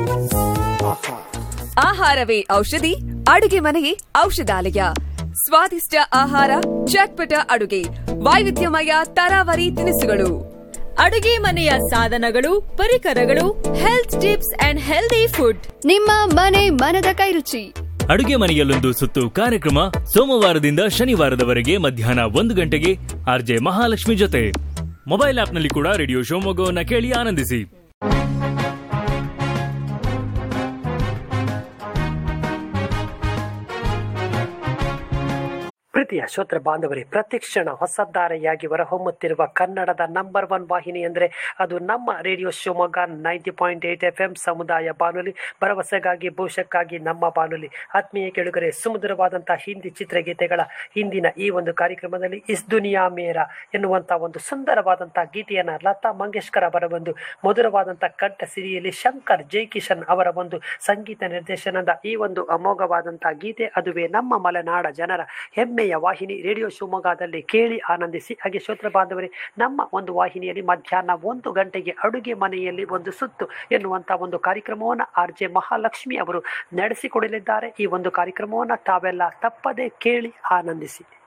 ಆಹಾರವೇ ಔಷಧಿ ಅಡುಗೆ ಮನೆಯೇ ಔಷಧಾಲಯ ಸ್ವಾದಿಷ್ಟ ಆಹಾರ ಚಟ್ಪಟ ಅಡುಗೆ ವೈವಿಧ್ಯಮಯ ತರಾವರಿ ತಿನಿಸುಗಳು ಅಡುಗೆ ಮನೆಯ ಸಾಧನಗಳು ಪರಿಕರಗಳು health tips and healthy food ನಿಮ್ಮ ಮನೆ ಮನದ ಕೈರುಚಿ ಅಡುಗೆ ಮನೆಯಲ್ಲೊಂದು ಸುತ್ತು ಕಾರ್ಯಕ್ರಮ ಸೋಮವಾರದಿಂದ ಶನಿವಾರದವರೆಗೆ ಮಧ್ಯಾಹ್ನ ಒಂದು ಗಂಟೆಗೆ ಆರ್ಜೆ ಮಹಾಲಕ್ಷ್ಮಿ ಜೊತೆ ಮೊಬೈಲ್ ಆಪ್ನಲ್ಲಿ ಕೂಡ ರೇಡಿಯೋ ಶಿವಮೊಗ್ಗವನ್ನ ಕೇಳಿ ಆನಂದಿಸಿ ಪ್ರೀತಿಯ ಶ್ರೋತೃ ಬಾಂಧವರೇ ಪ್ರತಿಕ್ಷಣ ಹೊಸದಾರೆಯಾಗಿ ಹೊರಹೊಮ್ಮುತ್ತಿರುವ ಕನ್ನಡದ ನಂಬರ್ ಒನ್ ವಾಹಿನಿ ಅಂದರೆ ಅದು ನಮ್ಮ radio Shivamogga ninety point eight F M ಸಮುದಾಯ ಬಾನುಲಿ ಭರವಸೆಗಾಗಿ ಭವಿಷ್ಯಕ್ಕಾಗಿ ನಮ್ಮ ಬಾನುಲಿ ಆತ್ಮೀಯ ಕೆಳುಗರೆ ಸುಮಧುರವಾದಂತಹ ಹಿಂದಿ ಚಿತ್ರಗೀತೆಗಳ ಹಿಂದಿನ ಈ ಒಂದು ಕಾರ್ಯಕ್ರಮದಲ್ಲಿ ಇಸ್ ದುನಿಯಾ ಮೇರ ಎನ್ನುವಂಥ ಒಂದು ಸುಂದರವಾದಂತಹ ಗೀತೆಯನ್ನು ಲತಾ ಮಂಗೇಶ್ಕರ್ ಅವರ ಒಂದು ಮಧುರವಾದಂತಹ ಕಂಠ ಸಿರಿಯಲ್ಲಿ ಶಂಕರ್ ಜೈಕಿಶನ್ ಅವರ ಒಂದು ಸಂಗೀತ ನಿರ್ದೇಶನದ ಈ ಒಂದು ಅಮೋಘವಾದಂತಹ ಗೀತೆ ಅದುವೇ ನಮ್ಮ ಮಲೆನಾಡ ಜನರ ಹೆಮ್ಮೆಯ ವಾಹಿನಿ ರೇಡಿಯೋ ಶಿವಮೊಗ್ಗದಲ್ಲಿ ಕೇಳಿ ಆನಂದಿಸಿ ಹಾಗೆ ಶ್ರೋತ್ರ ಬಾಂಧವರೇ ನಮ್ಮ ಒಂದು ವಾಹಿನಿಯಲ್ಲಿ ಮಧ್ಯಾಹ್ನ ಒಂದು ಗಂಟೆಗೆ ಅಡುಗೆ ಮನೆಯಲ್ಲಿ ಒಂದು ಸುತ್ತು ಎನ್ನುವಂಥ ಒಂದು ಕಾರ್ಯಕ್ರಮವನ್ನು ಆರ್ ಜೆ ಮಹಾಲಕ್ಷ್ಮಿ ಅವರು ನಡೆಸಿಕೊಡಲಿದ್ದಾರೆ ಈ ಒಂದು ಕಾರ್ಯಕ್ರಮವನ್ನು ತಾವೆಲ್ಲ ತಪ್ಪದೆ ಕೇಳಿ ಆನಂದಿಸಿ